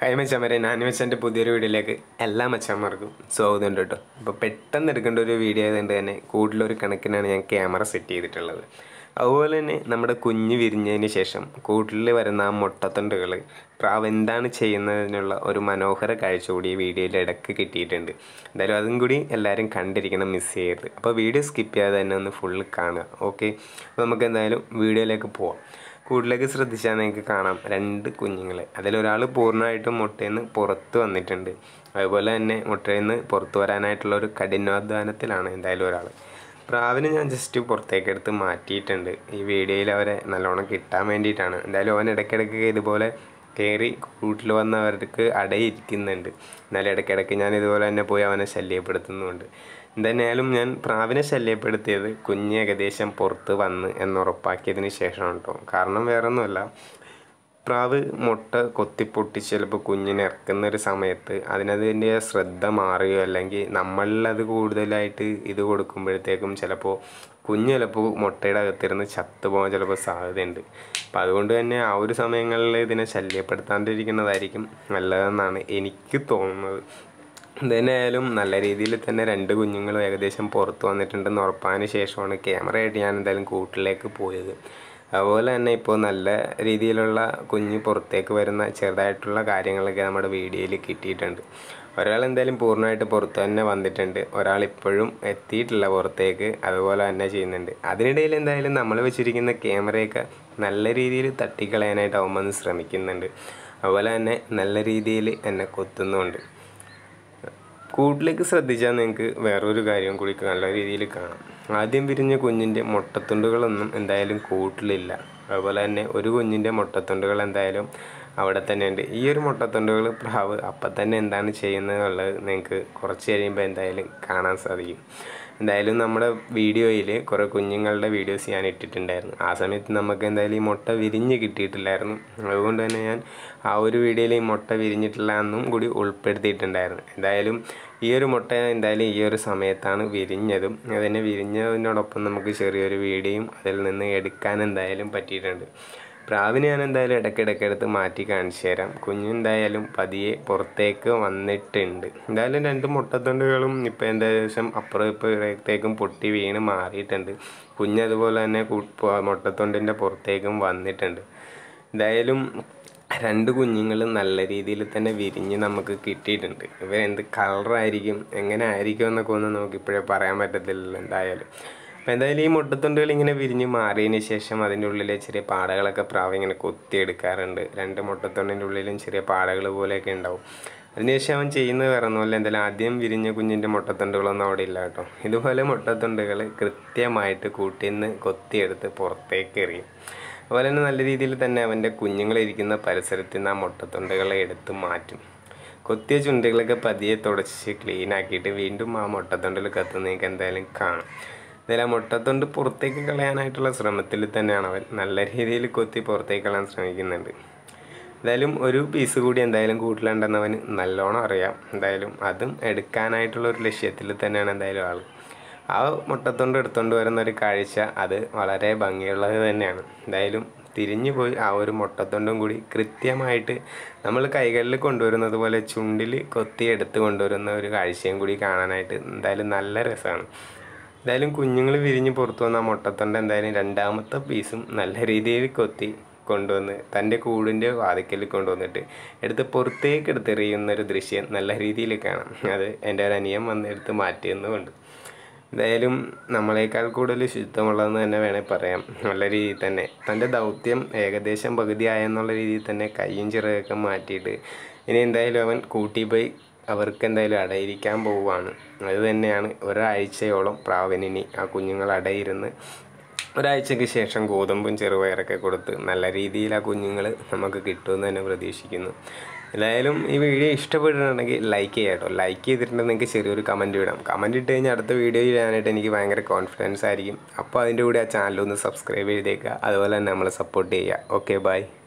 high മച്ചാമരെ ഞാൻ മച്ചാൻ്റെ പുതിയൊരു വീഡിയോയിലേക്ക് എല്ലാ മച്ചാന്മാർക്കും സ്വാഗതം ഉണ്ട് കേട്ടോ അപ്പോൾ പെട്ടെന്ന് എടുക്കേണ്ട ഒരു വീഡിയോ ആയതുകൊണ്ട് തന്നെ കൂടുതലൊരു കണക്കിനാണ് ഞാൻ ക്യാമറ സെറ്റ് ചെയ്തിട്ടുള്ളത് അതുപോലെ തന്നെ നമ്മുടെ കുഞ്ഞ് വിരിഞ്ഞതിന് ശേഷം കൂട്ടിൽ വരുന്ന ആ മുട്ടത്തണ്ടുകൾ പ്രാവ് എന്താണ് ചെയ്യുന്നതിനുള്ള ഒരു മനോഹര കാഴ്ച കൂടി ഈ വീഡിയോയിൽ ഇടയ്ക്ക് കിട്ടിയിട്ടുണ്ട് എന്തായാലും അതും കൂടി എല്ലാവരും കണ്ടിരിക്കണം മിസ് ചെയ്യരുത് അപ്പോൾ വീഡിയോ സ്കിപ്പ് ചെയ്യാതെ തന്നെ ഒന്ന് ഫുള്ള് കാണുക ഓക്കെ അപ്പോൾ നമുക്ക് എന്തായാലും വീഡിയോയിലേക്ക് പോവാം കൂടുതലേക്ക് ശ്രദ്ധിച്ചാൽ നിങ്ങൾക്ക് കാണാം രണ്ട് കുഞ്ഞുങ്ങളെ അതിലൊരാൾ പൂർണ്ണമായിട്ടും മുട്ടയിൽ നിന്ന് പുറത്ത് വന്നിട്ടുണ്ട് അതുപോലെ തന്നെ മുട്ടയിൽ നിന്ന് പുറത്ത് വരാനായിട്ടുള്ള ഒരു കഠിനാധ്വാനത്തിലാണ് എന്തായാലും ഒരാൾ പ്രാവിനെ ഞാൻ ജസ്റ്റ് പുറത്തേക്ക് എടുത്ത് മാറ്റിയിട്ടുണ്ട് ഈ വീഡിയോയിൽ അവരെ നല്ലോണം കിട്ടാൻ വേണ്ടിയിട്ടാണ് എന്തായാലും അവൻ ഇടയ്ക്കിടയ്ക്ക് ഇതുപോലെ കയറി കൂട്ടിൽ വന്നവർക്ക് അടയിരിക്കുന്നുണ്ട് എന്നാലും ഇടയ്ക്കിടയ്ക്ക് ഞാൻ ഇതുപോലെ തന്നെ പോയി അവനെ ശല്യപ്പെടുത്തുന്നുമുണ്ട് എന്തായാലും ഞാൻ പ്രാവിനെ ശല്യപ്പെടുത്തിയത് കുഞ്ഞ് ഏകദേശം പുറത്ത് വന്ന് എന്നുറപ്പാക്കിയതിന് ശേഷമാണ് കേട്ടോ കാരണം വേറൊന്നുമല്ല പ്രാവ് മുട്ട കൊത്തിപ്പൊട്ടിച്ച് ചിലപ്പോൾ കുഞ്ഞിനെ ഇറക്കുന്ന ഒരു സമയത്ത് അതിനതിൻ്റെ ശ്രദ്ധ മാറുകയോ അല്ലെങ്കിൽ നമ്മളിലത് കൂടുതലായിട്ട് ഇത് കൊടുക്കുമ്പോഴത്തേക്കും ചിലപ്പോൾ കുഞ്ഞ് ചിലപ്പോൾ മുട്ടയുടെ അകത്തിരുന്ന് ചത്തുപോകാൻ ചിലപ്പോൾ സാധ്യതയുണ്ട് അപ്പം അതുകൊണ്ട് തന്നെ ആ ഒരു സമയങ്ങളിൽ ഇതിനെ ശല്യപ്പെടുത്താണ്ടിരിക്കുന്നതായിരിക്കും നല്ലതെന്നാണ് എനിക്ക് തോന്നുന്നത് എന്തായാലും നല്ല രീതിയിൽ തന്നെ രണ്ട് കുഞ്ഞുങ്ങളും ഏകദേശം പുറത്ത് വന്നിട്ടുണ്ടെന്ന് ഉറപ്പായതിന് ശേഷമാണ് ക്യാമറയായിട്ട് ഞാൻ എന്തായാലും കൂട്ടിലേക്ക് പോയത് അതുപോലെ തന്നെ ഇപ്പോൾ നല്ല രീതിയിലുള്ള കുഞ്ഞ് പുറത്തേക്ക് വരുന്ന ചെറുതായിട്ടുള്ള കാര്യങ്ങളൊക്കെ നമ്മുടെ വീഡിയോയിൽ കിട്ടിയിട്ടുണ്ട് ഒരാൾ എന്തായാലും പൂർണ്ണമായിട്ട് പുറത്ത് തന്നെ വന്നിട്ടുണ്ട് ഒരാൾ ഇപ്പോഴും എത്തിയിട്ടില്ല പുറത്തേക്ക് അതുപോലെ തന്നെ ചെയ്യുന്നുണ്ട് അതിനിടയിൽ എന്തായാലും നമ്മൾ വെച്ചിരിക്കുന്ന ക്യാമറയൊക്കെ നല്ല രീതിയിൽ തട്ടിക്കളയാനായിട്ട് അവൻ ശ്രമിക്കുന്നുണ്ട് അതുപോലെ തന്നെ നല്ല രീതിയിൽ എന്നെ കൊത്തുന്നുമുണ്ട് കൂട്ടിലേക്ക് ശ്രദ്ധിച്ചാൽ നിങ്ങൾക്ക് വേറൊരു കാര്യം കൂടി നല്ല രീതിയിൽ കാണാം ആദ്യം വിരിഞ്ഞ കുഞ്ഞിൻ്റെ മുട്ടത്തുണ്ടുകളൊന്നും എന്തായാലും കൂട്ടിലില്ല അതുപോലെ തന്നെ ഒരു കുഞ്ഞിൻ്റെ മുട്ടത്തുണ്ടുകൾ എന്തായാലും അവിടെ തന്നെയുണ്ട് ഈ ഒരു മുട്ടത്തുണ്ടുകൾ പ്രാവ് അപ്പം തന്നെ എന്താണ് ചെയ്യുന്നത് എന്നുള്ളത് നിങ്ങൾക്ക് കുറച്ച് കഴിയുമ്പോൾ എന്തായാലും കാണാൻ സാധിക്കും എന്തായാലും നമ്മുടെ വീഡിയോയിൽ കുറേ കുഞ്ഞുങ്ങളുടെ വീഡിയോസ് ഞാൻ ഇട്ടിട്ടുണ്ടായിരുന്നു ആ സമയത്ത് നമുക്ക് എന്തായാലും ഈ മുട്ട വിരിഞ്ഞ് കിട്ടിയിട്ടില്ലായിരുന്നു അതുകൊണ്ട് തന്നെ ഞാൻ ആ ഒരു വീഡിയോയിൽ ഈ മുട്ട വിരിഞ്ഞിട്ടില്ല എന്നും കൂടി ഉൾപ്പെടുത്തിയിട്ടുണ്ടായിരുന്നു എന്തായാലും ഈ ഒരു മുട്ട എന്തായാലും ഈ ഒരു സമയത്താണ് വിരിഞ്ഞതും അതിനെ വിരിഞ്ഞതിനോടൊപ്പം നമുക്ക് ചെറിയൊരു വീഡിയോയും അതിൽ നിന്ന് എടുക്കാൻ എന്തായാലും പറ്റിയിട്ടുണ്ട് പ്രാവിനെ ഞാൻ എന്തായാലും ഇടയ്ക്കിടയ്ക്ക് എടുത്ത് മാറ്റി കാണിച്ചു തരാം കുഞ്ഞെന്തായാലും പതിയെ പുറത്തേക്ക് വന്നിട്ടുണ്ട് എന്തായാലും രണ്ട് മുട്ടത്തൊണ്ടുകളും ഇപ്പോൾ ഏകദേശം അപ്പുറം ഇപ്പുറത്തേക്കും പൊട്ടി വീണ് മാറിയിട്ടുണ്ട് കുഞ്ഞതുപോലെ തന്നെ മുട്ടത്തൊണ്ടിൻ്റെ പുറത്തേക്കും വന്നിട്ടുണ്ട് എന്തായാലും രണ്ട് കുഞ്ഞുങ്ങൾ നല്ല രീതിയിൽ തന്നെ വിരിഞ്ഞ് നമുക്ക് കിട്ടിയിട്ടുണ്ട് ഇവർ എന്ത് കളറായിരിക്കും എങ്ങനെ ആയിരിക്കും എന്നൊക്കെ ഒന്നും നമുക്ക് ഇപ്പോഴേ പറയാൻ പറ്റത്തില്ലല്ലോ എന്തായാലും അപ്പോൾ എന്തായാലും ഈ മുട്ടത്തുണ്ടുകൾ ഇങ്ങനെ വിരിഞ്ഞ് മാറിയതിന് ശേഷം അതിൻ്റെ ഉള്ളിലെ ചെറിയ പാടകളൊക്കെ പ്രാവ് ഇങ്ങനെ കൊത്തിയെടുക്കാറുണ്ട് രണ്ട് മുട്ടത്തുണ്ടിൻ്റെ ഉള്ളിലും ചെറിയ പാടകൾ പോലെയൊക്കെ ഉണ്ടാവും അതിനുശേഷം അവൻ ചെയ്യുന്നത് വേറെ ഒന്നുമല്ല എന്തായാലും ആദ്യം വിരിഞ്ഞ കുഞ്ഞിൻ്റെ മുട്ടത്തുണ്ടുകളൊന്നും അവിടെ ഇല്ല കേട്ടോ ഇതുപോലെ മുട്ടത്തുണ്ടുകൾ കൃത്യമായിട്ട് കൂട്ടിൽ നിന്ന് കൊത്തിയെടുത്ത് പുറത്തേക്ക് എറിയും അതുപോലെ തന്നെ നല്ല രീതിയിൽ തന്നെ അവൻ്റെ കുഞ്ഞുങ്ങളിരിക്കുന്ന പരിസരത്ത് നിന്ന് ആ മുട്ടത്തുണ്ടുകളെ എടുത്ത് മാറ്റും കൊത്തിയ ചുണ്ടുകളൊക്കെ പതിയെ തുടച്ച് ക്ലീൻ ആക്കിയിട്ട് വീണ്ടും ആ മുട്ടത്തൊണ്ടിൽ കത്തുന്നതൊക്കെ എന്തായാലും കാണാം എന്തായാലും ആ മുട്ടത്തൊണ്ട് പുറത്തേക്ക് കളയാനായിട്ടുള്ള ശ്രമത്തിൽ തന്നെയാണ് അവൻ നല്ല രീതിയിൽ കൊത്തി പുറത്തേക്ക് കളയാൻ ശ്രമിക്കുന്നുണ്ട് എന്തായാലും ഒരു പീസ് കൂടി എന്തായാലും കൂട്ടിലുണ്ടെന്ന് അവന് നല്ലോണം അറിയാം എന്തായാലും അതും എടുക്കാനായിട്ടുള്ള ഒരു ലക്ഷ്യത്തിൽ തന്നെയാണ് എന്തായാലും ആൾ ആ മുട്ടത്തൊണ്ട് എടുത്തുകൊണ്ട് വരുന്ന ഒരു കാഴ്ച അത് വളരെ ഭംഗിയുള്ളത് തന്നെയാണ് എന്തായാലും തിരിഞ്ഞു പോയി ആ ഒരു മുട്ടത്തൊണ്ടും കൂടി കൃത്യമായിട്ട് നമ്മൾ കൈകളിൽ കൊണ്ടുവരുന്നത് പോലെ ചുണ്ടിൽ കൊത്തി എടുത്ത് കൊണ്ടുവരുന്ന ഒരു കാഴ്ചയും കൂടി കാണാനായിട്ട് എന്തായാലും നല്ല രസമാണ് എന്തായാലും കുഞ്ഞുങ്ങൾ വിരിഞ്ഞ് പുറത്തു വന്ന ആ മുട്ടത്തൊണ്ട് എന്തായാലും രണ്ടാമത്തെ പീസും നല്ല രീതിയിൽ കൊത്തി കൊണ്ടുവന്ന് തൻ്റെ കൂടിൻ്റെ വാതിക്കൽ കൊണ്ടുവന്നിട്ട് എടുത്ത് പുറത്തേക്ക് എടുത്തെറിയുന്ന ഒരു ദൃശ്യം നല്ല രീതിയിൽ കാണാം അത് എൻ്റെ ഒരു അനിയൻ വന്ന് എടുത്ത് മാറ്റിയെന്നുമുണ്ട് എന്തായാലും നമ്മളെക്കാൾ കൂടുതൽ ശുദ്ധമുള്ളതെന്ന് തന്നെ വേണേൽ പറയാം നല്ല രീതിയിൽ തന്നെ തൻ്റെ ദൗത്യം ഏകദേശം പകുതിയായെന്നുള്ള രീതിയിൽ തന്നെ കയ്യും ചിറകൊക്കെ മാറ്റിയിട്ട് ഇനി എന്തായാലും അവൻ കൂട്ടി പോയി അവർക്ക് എന്തായാലും അടയിരിക്കാൻ പോവുകയാണ് അത് തന്നെയാണ് ഒരാഴ്ചയോളം പ്രാവിനി ആ കുഞ്ഞുങ്ങൾ അടയിരുന്ന് ഒരാഴ്ചയ്ക്ക് ശേഷം ഗോതമ്പും ചെറുപയറൊക്കെ കൊടുത്ത് നല്ല രീതിയിൽ ആ കുഞ്ഞുങ്ങൾ നമുക്ക് കിട്ടുമെന്ന് തന്നെ പ്രതീക്ഷിക്കുന്നു എന്തായാലും ഈ വീഡിയോ ഇഷ്ടപ്പെട്ടിട്ടുണ്ടെങ്കിൽ ലൈക്ക് ചെയ്യാം കേട്ടോ ലൈക്ക് ചെയ്തിട്ടുണ്ടെങ്കിൽ നിങ്ങൾക്ക് ചെറിയൊരു കമൻറ്റ് വിടാം കമൻറ്റ് ഇട്ട് കഴിഞ്ഞാൽ അടുത്ത വീഡിയോ ചെയ്യാനായിട്ട് എനിക്ക് ഭയങ്കര കോൺഫിഡൻസ് ആയിരിക്കും അപ്പോൾ അതിൻ്റെ കൂടെ ആ ചാനലൊന്ന് സബ്സ്ക്രൈബ് ചെയ്തേക്കുക അതുപോലെ തന്നെ നമ്മളെ സപ്പോർട്ട് ചെയ്യുക ഓക്കെ ബൈ